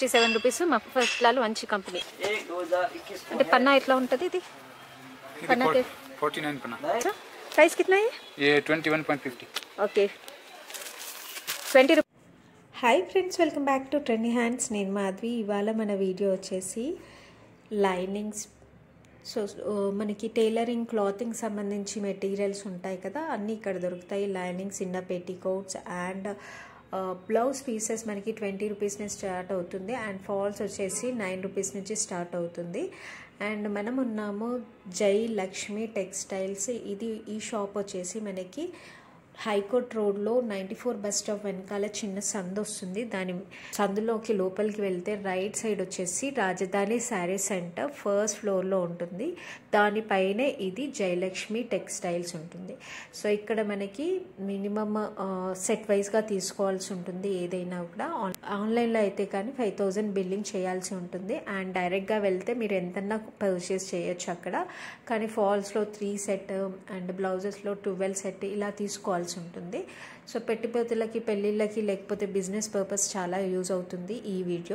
Sixty seven rupees మఫ్లాలు మంచి company एक दो हजार इक्कीस అంటే పన్నా ఎట్లా ఉంటుంది ఇది పన్నా కే- फोर्टी नाइन पना ప్రైస్ కిतना है ये twenty one point fifty okay twenty rupees hi friends welcome back to trendy hands నేను మాధవి ఇవాళ మన వీడియో వచ్చేసి లైనింగ్స్ సో ఆ, మనకి టైలరింగ్ క్లాతింగ్ సంబంధించి మెటీరియల్స్ ఉంటాయి కదా అన్నీ ఇక్కడ దొరుకుతాయి లైనింగ్స్ ఇన్న పెట్టికోట్స్ అండ్ బ్లౌజ్ పీసెస్ మనకి ట్వంటీ రూపీస్ నుంచి స్టార్ట్ అవుతుంది అండ్ ఫాల్స్ వచ్చేసి నైన్ రూపీస్ నుంచి స్టార్ట్ అవుతుంది అండ్ మనం ఉన్నాము జై లక్ష్మి టెక్స్టైల్స్ ఇది ఈ షాప్ వచ్చేసి మనకి హైకోర్ట్ రోడ్లో నైంటీ ఫోర్ బస్ స్టాప్ వెనకాల చిన్న సందు వస్తుంది దాని సందులోకి లోపలికి వెళ్తే రైట్ సైడ్ వచ్చేసి రాజధాని శారీ సెంటర్ ఫస్ట్ ఫ్లోర్లో ఉంటుంది దానిపైనే ఇది జయలక్ష్మి టెక్స్టైల్స్ ఉంటుంది సో ఇక్కడ మనకి మినిమమ్ సెట్ వైజ్గా తీసుకోవాల్సి ఉంటుంది ఏదైనా కూడా ఆన్- ఆన్లైన్లో అయితే కానీ ఫైవ్ థౌజండ్ బిల్లింగ్ చేయాల్సి ఉంటుంది అండ్ డైరెక్ట్గా వెళ్తే మీరు ఎంతన్నా పర్చేస్ చేయొచ్చు అక్కడ కానీ ఫాల్స్లో త్రీ సెట్ అండ్ బ్లౌజెస్లో ట్వెల్వ్ సెట్ ఇలా తీసుకోవాల్సి ఉంటుంది సో పెట్టుబడులకి పెళ్ళిళ్ళకి లేకపోతే బిజినెస్ పర్పస్ చాలా యూజ్ అవుతుంది ఈ వీడియో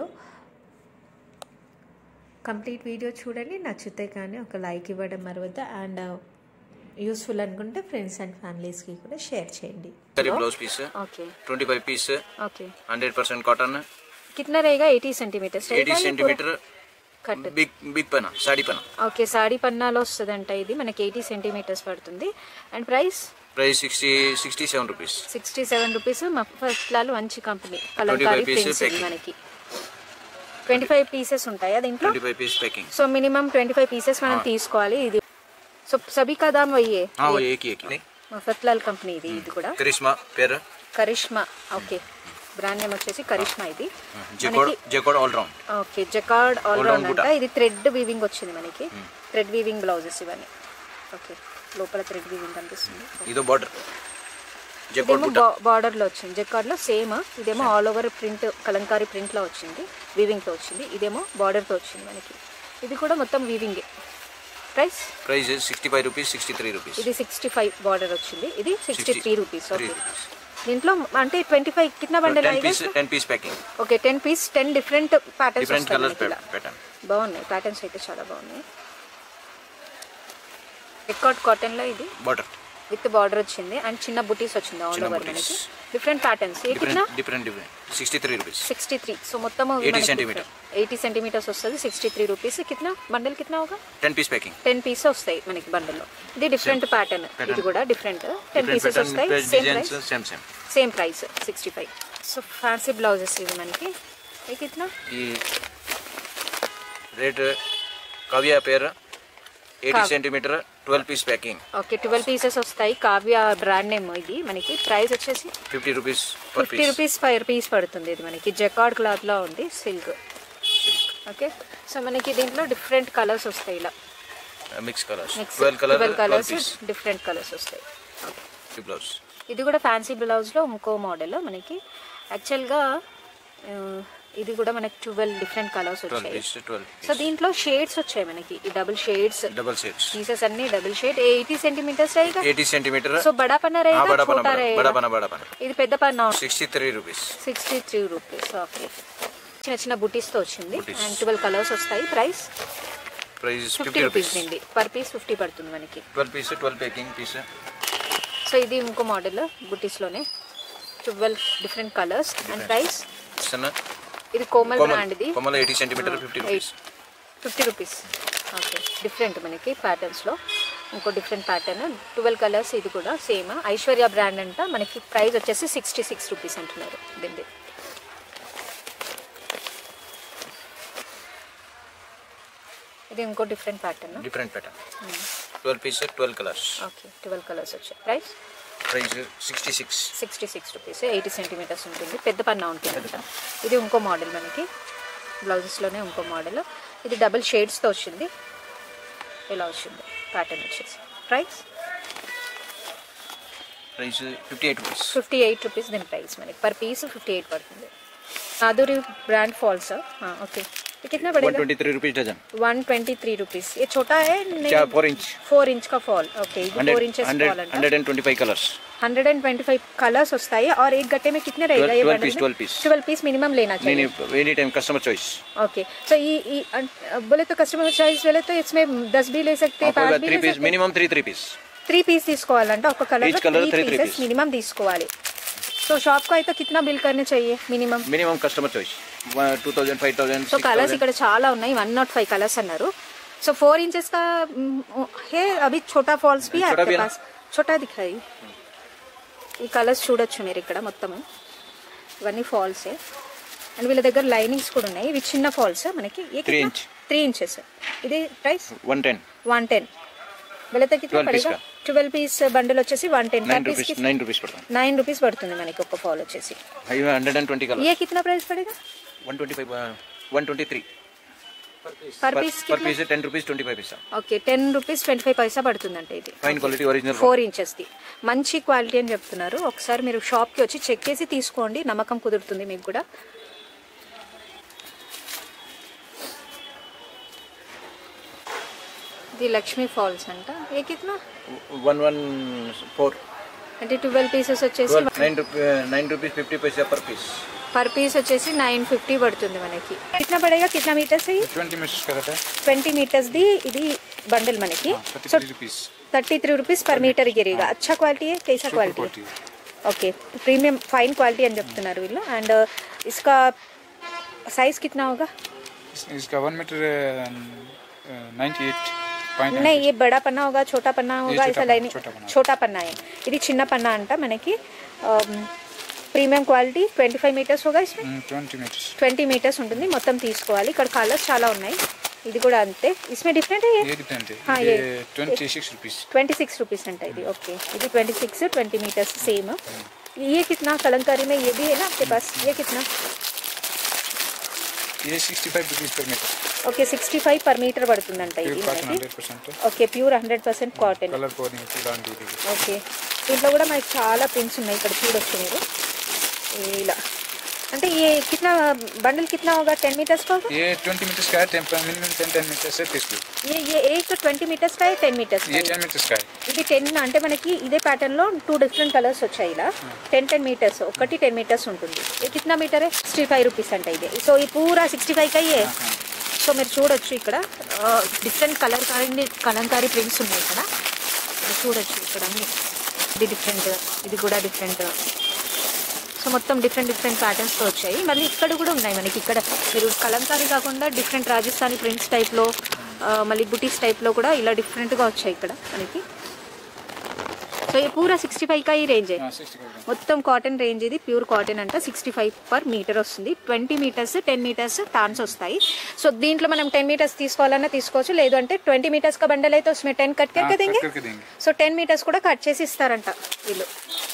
కంప్లీట్ వీడియో చూడండి నచ్చితే కానీ ఒక లైక్ ఇవ్వడం మరవద్దు అండ్ యూస్ఫుల్ అనుకుంటే ఫ్రెండ్స్ అండ్ ఫ్యామిలీస్కి కూడా షేర్ చేయండి करी blouse piece okay twenty five piece okay hundred percent cotton कितना रहेगा eighty centimetre eighty centimetre cut big big पना साड़ी पना ఓకే సాడీ పన్నాలో వస్తుందంట ఇది మనకి ఎయిటీ సెంటీమీటర్స్ పడుతుంది and price price sixty sixty seven rupees sixty seven rupees మఫ్లాలు మంచి కంపెనీ కలంకారీ pieces ప్రింట్స్ ఇది packing. మనకి ట్వంటీ ఫైవ్ పీసెస్ ఉంటాయా దీంట్లో twenty five piece packing so minimum twenty five pieces మనం తీసుకోవాలి ఇది సో సబీ का दाम वही है हाँ वो एक ही एक ही మఫత్లాల్ కంపెనీ ఇది ఇది కూడా करिश्मा पेर కరిష్మా ఓకే బ్రాండ్ నేమ్ వచ్చేసి కరిష్మా ఇది jacquard jacquard all round okay jacquard all All round round అంట ఇది థ్రెడ్ వీవింగ్ వచ్చింది మనకి థ్రెడ్ వీవింగ్ బ్లౌజెస్ ఇవన్నీ ఓకే లోపల థ్రెడ్ వీవింగ్ కనిపిస్తుంది इधर बॉर्डर जेकोड ఇదేమో बूटा బార్డర్ లో వచ్చింది జకార్డ్ లో సేమ్ ఇదేమో all over print Kalamkari print లో వచ్చింది వీవింగ్ తో వచ్చింది ఇదేమో బార్డర్ తో వచ్చింది మనకి ఇది కూడా మొత్తం వీవింగ్ ప్రైస్ प्राइस है sixty five rupees sixty three rupees ఇది సిక్స్టీ ఫైవ్ బార్డర్ వచ్చింది ఇది sixty three rupees three okay rupees దీంట్లో అంటే ట్వంటీ ఫైవ్ కిतना bundle ten piece ten piece packing okay ten piece ten different patterns different colour pattern బాగున్నాయి patterns అయితే చాలా బాగున్నాయి రికార్డ్ కాటన్ లో ఇది बॉर्डर విత్ బార్డర్ వచ్చింది అండ్ చిన్న బుటీస్ వచ్చింది ఆల్ చిన్న ఓవర్ booties. మనకి డిఫరెంట్ ప్యాటర్న్స్ ఏ కిतना different different different sixty three rupees sixty three so మొత్తం 80 centimeter. ఎయిటీ సెంటీమీటర్స్ వస్తుంది సిక్స్టీ త్రీ రూపీస్ కిतना బండల్ కిतना होगा ten piece packing ten piece వస్తాయి మనకి బండల్లో ఇది డిఫరెంట్ ప్యాటర్న్ ఇది pattern. కూడా different ten different pieces pattern వస్తాయి same design price same same same price sixty five so fancy blouses ఇవి మనకి ఏ కిतना ఈ రేట్ కావ్య పేరు eighty centimetre twelve piece packing okay twelve pieces వస్తాయి కావ్య బ్రాండ్ నేమ్ ఇది మనకి ప్రైస్ వచ్చేసి fifty rupees per fifty piece rupees per piece పడుతుంది ఇది మనకి జకార్డ్ క్లాత్ లో ఉంది సిల్క్ ఓకే సో మనకి దీంట్లో డిఫరెంట్ కలర్స్ వస్తాయి ఇలా mix colours mix twelve colour twelve twelve colours piece different colours వస్తాయి ఓకే బ్లౌజ్ ఇది కూడా ఫ్యాన్సీ బ్లౌజ్లో ఇంకో మోడల్ మనకి యాక్చువల్గా ఆ, ఇది కూడా మనకి ట్వెల్వ్ డిఫరెంట్ కలర్స్ ట్వెల్వ్ వచ్చాయి పీస్ ట్వెల్వ్ సో దీంట్లో షేడ్స్ వచ్చాయి మనకి ఈ double shades double sets pieces అన్ని డబుల్ షేడ్ ఎయిటీ సెంటీమీటర్స్ रहेगा एटी सेंटीमीटर సో బడా పన్నా हाँ रहेगा बड़ा पना छोटा बड़ा रहेगा बड़ा पना बड़ा पना ఇది పెద్ద పన్నా sixty three rupees sixty three rupees okay చిన్న చిన్న బుటీస్తో వచ్చింది Booties. అండ్ ట్వెల్వ్ కలర్స్ వస్తాయి price price fifty fifty rupees rupees దీండి పర్ పీస్ ఫిఫ్టీ పడుతుంది మనకి twelve piece twelve packing piece so ఇది ఇంకో మోడల్ బుటీస్లోనే twelve different colours and price सन ఇది కోమల్ कोमल బ్రాండ్ ఇది Komal eighty centimetre fifty rupees fifty rupees okay different మనకి ప్యాటర్న్స్లో ఇంకో డిఫరెంట్ ప్యాటర్న్ ట్వెల్వ్ కలర్స్ ఇది కూడా సేమ్ ఐశ్వర్య బ్రాండ్ అంట మనకి ప్రైస్ వచ్చేసి సిక్స్టీ సిక్స్ రూపీస్ అంటున్నారు దీన్ని ఇది ఇంకో different pattern different pattern twelve piece twelve colours okay twelve colours వచ్చాయి price price sixty six sixty six rupees eighty centimetres ఉంటుంది పెద్ద పన్నా ఉంటుంది ఇది ఇంకో మోడల్ మనకి బ్లౌజెస్లోనే ఇంకో మోడల్ ఇది డబుల్ షేడ్స్తో వచ్చింది ఇలా వచ్చింది ప్యాటర్న్ వచ్చేసి price price fifty eight rupees fifty eight rupees దీని ప్రైస్ మనకి పర్ పీస్ ఫిఫ్టీ ఎయిట్ పడుతుంది माधुरी ब्रांड फॉल्स हाँ ओके ये कितना वन पड़ेगा twenty three rupees dozen one twenty three rupees ये छोटा है क्या फोर इंच फोर इंच का fall okay four hundred inches hundred fall अंట hundred and twenty five colours hundred and twenty five colours होता है और एक गट्टे में कितने रहेगा ये 12 piece, 12 piece. Twelve piece minimum लेना नहीं चाहिए नहीं any time customer choice okay so ये बोले तो कस्टमर చాయిస్ बोले तो इसमें दस भी ले सकते हैं पाँच भी త్రీ ले పీస్ सकते हैं minimum three three piece three piece తీసుకోవాలంటే ఒక colour Each colour three three, three pieces piece. Minimum తీసుకోవాలి సో షాప్ को అయితే कितना బిల్ करने चाहिए minimum minimum customer choice two thousand five thousand so colours ఇక్కడ చాలా ఉన్నాయి వన్ నాట్ ఫైవ్ కలర్స్ అన్నారు సో फोर इंचेस का हम्म, है अभी छोटा फॉल्स भी है छोटा आपके भी है ना? पास छोटा दिखाई ఈ కలర్స్ చూడొచ్చు మీరు ఇక్కడ మొత్తం ఇవన్నీ ఫాల్సే అండ్ వీళ్ళ దగ్గర లైనింగ్స్ కూడా ఉన్నాయి ఇవి చిన్న ఫాల్స్ మనకి Three inch. త్రీ ఇంచెస్ ఇది price one ten one ten వీళ్ళతో కిतना 12 piece పడేగా का? ట్వెల్వ్ పీస్ బండిల్ వచ్చేసి one ten nine per rupees piece nine rupees పడతాం నైన్ రూపీస్ పడుతుంది మనకి ఒక ఫాల్ వచ్చేసి అవి హండ్రెడ్ అండ్ ట్వంటీ కలర్ ये कितना प्राइस पड़ेगा one twenty five one twenty three per piece per piece ten rupees twenty five పైసా okay ten rupees twenty five పైసా పడుతుందంట ఇది ఫైన్ క్వాలిటీ ఒరిజినల్ ఫోర్ ఇంచెస్ది మంచి క్వాలిటీ అని చెప్తున్నారు ఒకసారి మీరు షాప్కి వచ్చి చెక్ చేసి తీసుకోండి నమ్మకం కుదురుతుంది మీకు కూడా ఇది లక్ష్మీ ఫాల్స్ అంట ఏ కిतना వన్ వన్ ఫోర్ అంటే ట్వెల్వ్ పీసెస్ వచ్చేసి nine rupee nine rupees fifty పైసా పర్ పీస్ పర్ పీస్ వచ్చేసి నైన్ ఫిఫ్టీ పడుతుంది మనకి కిतना పడేగా కిतना మీటర్స్ అయ్యి ट्वेंटी मीटर्स का रहता है ట్వంటీ మీటర్స్ది ఇది బండిల్ మనకి thirty so three rupees thirty three rupees per metre गिरेगा अच्छा क्वालिटी है कैसा quality quality okay premium fine quality అని చెప్తున్నారు వీళ్ళు అండ్ ఇస్కా సైజ్ కిतना होगा इस- इसका one metre ninety eight point नहीं ये बड़ा पन्ना होगा छोटा पन्ना होगा छोटा ऐसा पन्ना, लाइनिंग छोटा पन्ना। छोटा పన్నా है ఇది చిన్న పన్నా అంట మనకి premium quality twenty five metres होगा इसमें ट्वेंटी मीटर्स ట్వంటీ మీటర్స్ ఉంటుంది మొత్తం తీసుకోవాలి ఇక్కడ కలర్స్ చాలా ఉన్నాయి ఇది కూడా అంతే इसमें डिफरेंट है ये ये डिफरेंट है हाँ, ये ये- twenty six rupees twenty six rupees अंटा ఇది ఓకే ఇది twenty six twenty metres same ये कितना कलंकारी में ये भी है ना आपके पास ये कितना ये sixty five rupees per metre okay sixty five per metre పడుతుందంట प्योर ఇది कॉटन మనకి hundred percent okay pure hundred percent cotton colour coding इलांటి ఓకే దీంట్లో కూడా మనకి చాలా ప్రింట్స్ ఉన్నాయి ఇక్కడ చూడొచ్చు మీరు ఇలా అంటే ఏ కిतना బండిల్ కిतना होगा टेन मीटर्स का होगा ये ट्वेंटी मीटर्स का है ten minimum ten ten metres है तीस की ये ये एक ट्వంటీ మీటర్స్ का है టెన్ మీటర్స్ ये टेन मीटर्स का है ఇది టెన్ అంటే మనకి ఇదే ప్యాటర్న్ లో టూ డిఫరెంట్ కలర్స్ వచ్చాయి ఇలా టెన్ టెన్ మీటర్స్ ఒకటి టెన్ మీటర్స్ ఉంటుంది ఇది కిतना మీటర్ సిక్స్టీ ఫైవ్ రూపీస్ అంటే ఇది సో ఈ పూరా సిక్స్టీ ఫైవ్ కయ్యే సో మీరు చూడొచ్చు ఇక్కడ డిఫరెంట్ కలర్ కారీ కలంకారీ ప్రింట్స్ ఉన్నాయి ఇక్కడ మీరు చూడొచ్చు ఇక్కడ అన్ని ఇది డిఫరెంట్ ఇది కూడా డిఫరెంట్ సో మొత్తం డిఫరెంట్ డిఫరెంట్ ప్యాటర్న్స్తో వచ్చాయి మళ్ళీ ఇక్కడ కూడా ఉన్నాయి మనకి ఇక్కడ మీరు కలంకారీ కాకుండా డిఫరెంట్ రాజస్థానీ ప్రింట్స్ టైప్లో మళ్ళీ బుటీస్ టైప్లో కూడా ఇలా డిఫరెంట్గా వచ్చాయి ఇక్కడ మనకి సో ఈ పూరా సిక్స్టీ ఫైవ్ కా ఈ రేంజ్ हाँ सिक्सटी फाइव మొత్తం కాటన్ రేంజ్ ఇది ప్యూర్ కాటన్ అంట సిక్స్టీ ఫైవ్ పర్ మీటర్ వస్తుంది ట్వంటీ మీటర్స్ టెన్ మీటర్స్ టాన్స్ వస్తాయి సో దీంట్లో మనం టెన్ మీటర్స్ తీసుకోవాలన్నా తీసుకోవచ్చు లేదు అంటే ట్వంటీ మీటర్స్ కా బండల్ అయితే उसमें టెన్ కట్ हाँ, करके कट देंगे करके देंगे సో టెన్ మీటర్స్ కూడా కట్ చేసి ఇస్తారంట వీళ్ళు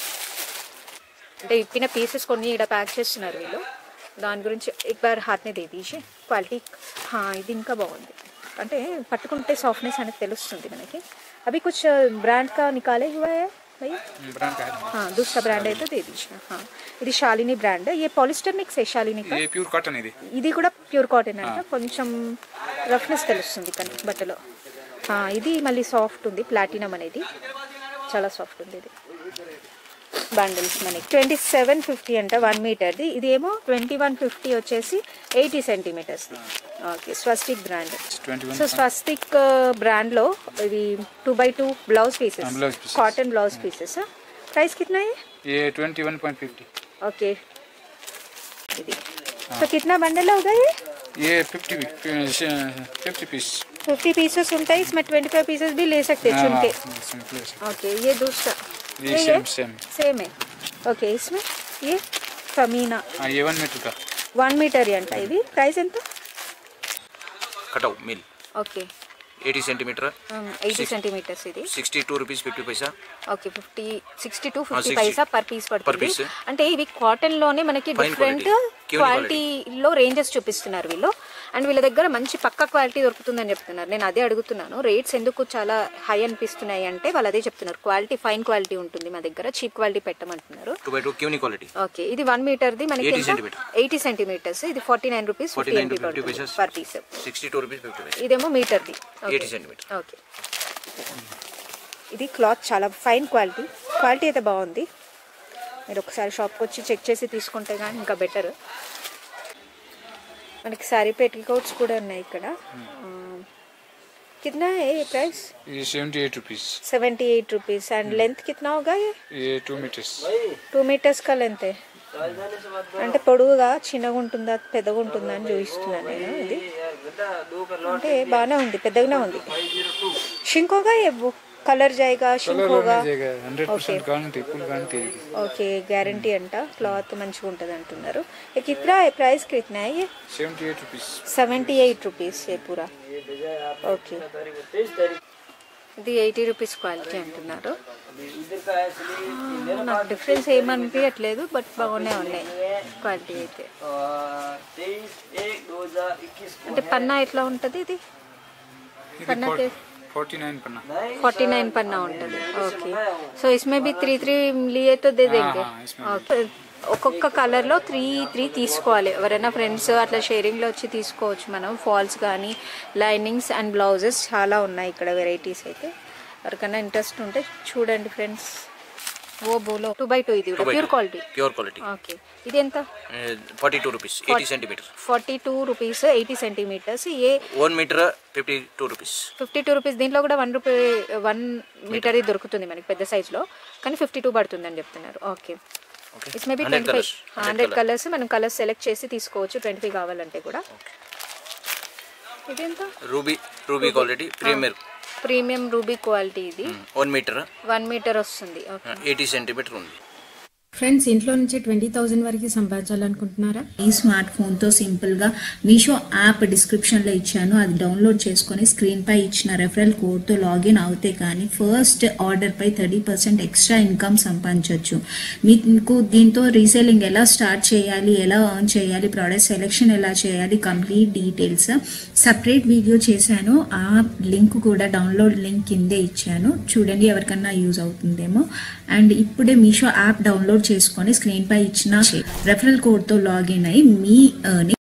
అంటే ఇప్పిన పీసెస్ కొన్ని ఇక్కడ ప్యాక్ చేస్తున్నారు వీళ్ళు దాని గురించి ఎక్బార్ హాత్నే దే దీసి క్వాలిటీ హా, ఇది ఇంకా బాగుంది అంటే పట్టుకుంటే సాఫ్ట్నెస్ అనేది తెలుస్తుంది మనకి అవి కుछ బ్రాండ్ కా నికాలే हुआ है भैया ब्रांड का है हाँ दूसरा ब्रांड అయితే దే దీసిన हाँ ఇది శాలిని బ్రాండ్ ఏ పాలిస్టర్ మిక్స్ ఏ శాలిని కా ये प्योर कॉटन ఇది ఇది కూడా ప్యూర్ కాటన్ అంట కొంచెం రఫ్నెస్ తెలుస్తుంది కానీ బట్టలో ఆ, ఇది మళ్ళీ సాఫ్ట్ ఉంది ప్లాటినం అనేది చాలా సాఫ్ట్ ఉంది ఇది బండిల్స్ మనకి ట్వంటీ సెవెన్ ఫిఫ్టీ అంట వన్ మీటర్ది ఇది ఏమో ట్వంటీ వన్ ఫిఫ్టీ వచ్చేసి eighty centimetres okay Swastik brand twenty one so Swastik బ్రాండ్లో ఇది two by two blouse pieces हाँ, blouse pieces. Cotton blouse pieces price కిतना है ये twenty one point fifty okay ఇది సో కిतना బండల్ होगा ये ये fifty fifty piece fifty pieces ఉంటాయి इसमें ट्वेंटी फाइव पीसेस भी ले सकते हैं चुन के ओके ये दूसरा ये सेम सेम सेम है ఓకే इसमें ये ఫమీనా हाँ ये वन मीटर का వన్ మీటర్ అంట ఇది ప్రైస్ ఎంత కటౌ మిల్ okay eighty centimetre eighty centimetres ఇది సిక్స్టీ టూ రూపీస్ ఫిఫ్టీ పైసా ఓకే ఫిఫ్టీ సిక్స్టీ టు ఆ, ఫిఫ్టీ 60. పైసా పర్ పీస్ పడుతుంది piece. అంటే ఇవి కాటన్ లోనే మనకి Fine డిఫరెంట్ quality. Cune క్వాలిటీలో రేంజెస్ చూపిస్తున్నారు వీళ్ళు అండ్ వీళ్ళ దగ్గర మంచి పక్క క్వాలిటీ దొరుకుతుందని చెప్తున్నారు నేను అదే అడుగుతున్నాను రేట్స్ ఎందుకు చాలా హై అనిపిస్తున్నాయి అంటే వాళ్ళు అదే చెప్తున్నారు క్వాలిటీ ఫైన్ క్వాలిటీ ఉంటుంది మా దగ్గర చీప్ క్వాలిటీ పెట్టమంటున్నారు టూ బై టూ క్యూని క్వాలిటీ ఓకే ఇది వన్ మీటర్ది మనకి 80 centimeter. ఎయిటీ సెంటీమీటర్స్ ఇది ఫార్టీ నైన్ రూపీస్ ఫిఫ్టీ 49 ఎంపీ to 50 పడుతుంది pieces. Per piece sixty two rupees fifty paisa ఇదేమో మీటర్ది 80 centimeter. ఓకే ఇది క్లాత్ చాలా ఫైన్ క్వాలిటీ క్వాలిటీ అయితే బాగుంది మీరు ఒకసారి షాప్కి వచ్చి చెక్ చేసి తీసుకుంటే కానీ ఇంకా బెటర్ మనకి శారీ పెటికోట్స్ కూడా ఉన్నాయి ఇక్కడ ఆ, कितना है ये प्राइस ये seventy eight rupees seventy eight rupees and length कितना होगा ये ये टू मीटर्स టూ మీటర్స్ కా లెంత్ అంటే పొడుగుగా చిన్నగా ఉంటుందా పెద్దగా ఉంటుందా అని చూపిస్తున్నాను నేను ఇది అంటే బాగానే ఉంది పెద్దగానే ఉంది షింక్ होगा ये वो कलर जाएगा షింక్ कलर होगा होने जाएगा hundred percent guarantee full guarantee है ఓకే గ్యారంటీ అంట క్లాత్ మంచిగా ఉంటుంది అంటున్నారు ये कितना है प्राइस कितना है ये seventy eight rupees seventy eight rupees ఏ పూరా ఓకే ఇది ఎయిటీ రూపీస్ క్వాలిటీ అంటున్నారు ఆ, నాకు డిఫరెన్స్ ఏమనిపించట్లేదు బట్ బాగానే ఉన్నాయి క్వాలిటీ అయితే అంటే పన్నా ఎట్లా ఉంటుంది ఇది पन्ना के फोर्टी नाइन पन्ना फोर्टी नाइन पन्ना ఉంటుంది ఓకే సో इसमें भी త్రీ త్రీ लिए तो दे देंगे हाँ, इसमें ఓకే ఒక్కొక్క కలర్లో త్రీ త్రీ తీసుకోవాలి ఎవరైనా ఫ్రెండ్స్ అట్లా షేరింగ్లో వచ్చి తీసుకోవచ్చు మనం ఫాల్స్ కానీ లైనింగ్స్ అండ్ బ్లౌజెస్ చాలా ఉన్నాయి ఇక్కడ వెరైటీస్ అయితే ఎవరికైనా ఇంట్రెస్ట్ ఉంటే చూడండి ఫ్రెండ్స్ ఓ బోలో టూ బై టూ ఇది pure quality pure quality okay ఇది ఎంత forty two rupees eighty centimetre forty two rupees eighty centimetres ఏ one metre fifty two rupees fifty two rupees దీంట్లో కూడా వన్ రూపీ వన్ మీటర్ దొరుకుతుంది మనకి పెద్ద సైజులో కానీ ఫిఫ్టీ టూ పడుతుంది అని చెప్తున్నారు okay okay it's maybe hundred twenty five colours hundred colours మనం కలర్స్ సెలెక్ట్ చేసి తీసుకోవచ్చు ట్వంటీ ఫైవ్ కావాలంటే కూడా ఇదెంత ruby ruby quality premier premium ruby quality ఇది వన్ మీటర్ వన్ మీటర్ వస్తుంది ఓకే ఎయిటీ సెంటీమీటర్ ఉంది ఫ్రెండ్స్ ఇంట్లో నుంచి ట్వంటీ థౌజండ్ వరకు సంపాదించాలనుకుంటున్నారా ఈ స్మార్ట్ ఫోన్తో సింపుల్గా మీషో యాప్ డిస్క్రిప్షన్లో ఇచ్చాను అది డౌన్లోడ్ చేసుకొని స్క్రీన్పై ఇచ్చిన రెఫరల్ కోడ్తో లాగిన్ అవుతే కానీ ఫస్ట్ ఆర్డర్పై థర్టీ పర్సెంట్ ఎక్స్ట్రా ఇన్కమ్ సంపాదించవచ్చు మీకు దీంతో రీసేలింగ్ ఎలా స్టార్ట్ చేయాలి ఎలా ఎర్న్ చేయాలి ప్రోడక్ట్ సెలెక్షన్ ఎలా చేయాలి కంప్లీట్ డీటెయిల్స్ సపరేట్ వీడియో చేశాను ఆ లింక్ కూడా డౌన్లోడ్ లింక్ కిందే ఇచ్చాను చూడండి ఎవరికన్నా యూజ్ అవుతుందేమో అండ్ ఇప్పుడే మీషో యాప్ డౌన్లోడ్ చేసుకొని స్క్రీన్ పై ఇచ్చిన రెఫరల్ కోడ్ తో లాగిన్ అయి మీ earning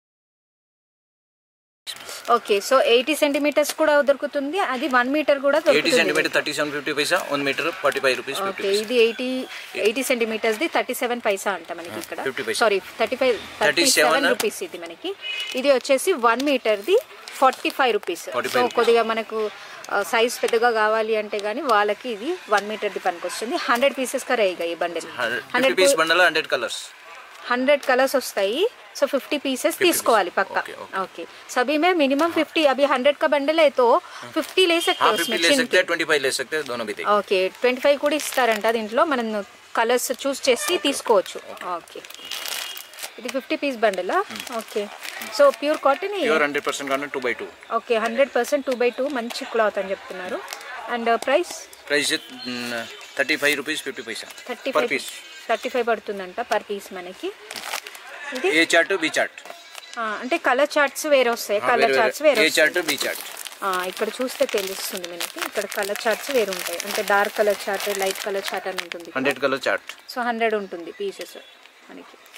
okay so eighty centimetres కూడా దొరుకుతుంది అది వన్ మీటర్ కూడా ఎయిటీ దొరుకుతుంది centimetre thirty seven fifty paisa one metre forty five rupees fifty okay ఇది ఎయిటీ ఎయిటీ సెంటీమీటర్స్ ది థర్టీ సెవెన్ పైసా అంట మనకి ఇక్కడ 50 paisa. Sorry thirty five thirty seven rupees ఇది మనకి ఇది వచ్చేసి వన్ మీటర్ది forty five rupees 45 so rupees. కొద్దిగా మనకు సైజ్ పెద్దగా కావాలి అంటే కానీ వాళ్ళకి ఇది వన్ మీటర్ది పనికి వస్తుంది హండ్రెడ్ పీసెస్ కా రేగా ఈ bundle fifty hundred piece bundle hundred colours hundred colours వస్తాయి సో ఫిఫ్టీ పీసెస్ తీసుకోవాలి పక్క ओके, ओके। ओके सभी में मिनिमम फिफ्टी अभी हंड्रेड का बंडल है तो फिफ्टी ले सकते हाँ हो फिफ्टी उसमें ले चिन सकते हैं ट्वेंटी फाइव ले सकते हैं दोनों भी देखिए ఓకే ట్వంటీ ఫైవ్ కూడా ఇస్తారంట దీంట్లో మనం కలర్స్ చూస్ చేసి తీసుకోవచ్చు ఓకే ఇది ఫిఫ్టీ పీస్ బండలా okay so pure cotton pure hundred percent కానీ two by two okay hundred percent two by two మంచి క్లాత్ అని చెప్తున్నారు and price price thirty five rupees fifty paisa thirty per five piece thirty five పడుతుందంట per piece మనకి ఇది ఏ chart B chart ఆ, అంటే colour charts వేరే వస్తాయి కలర్ చార్ట్స్ వేరే ఏ వస్తాయి. చార్ట్ బి చార్ట్ ఆ, ఇక్కడ చూస్తే తెలుస్తుంది మనకి ఇక్కడ కలర్ చార్ట్స్ వేరు ఉంటాయి అంటే dark colour chart light colour chart అని ఉంటుంది hundred colour chart so hundred ఉంటుంది పీసెస్ మనకి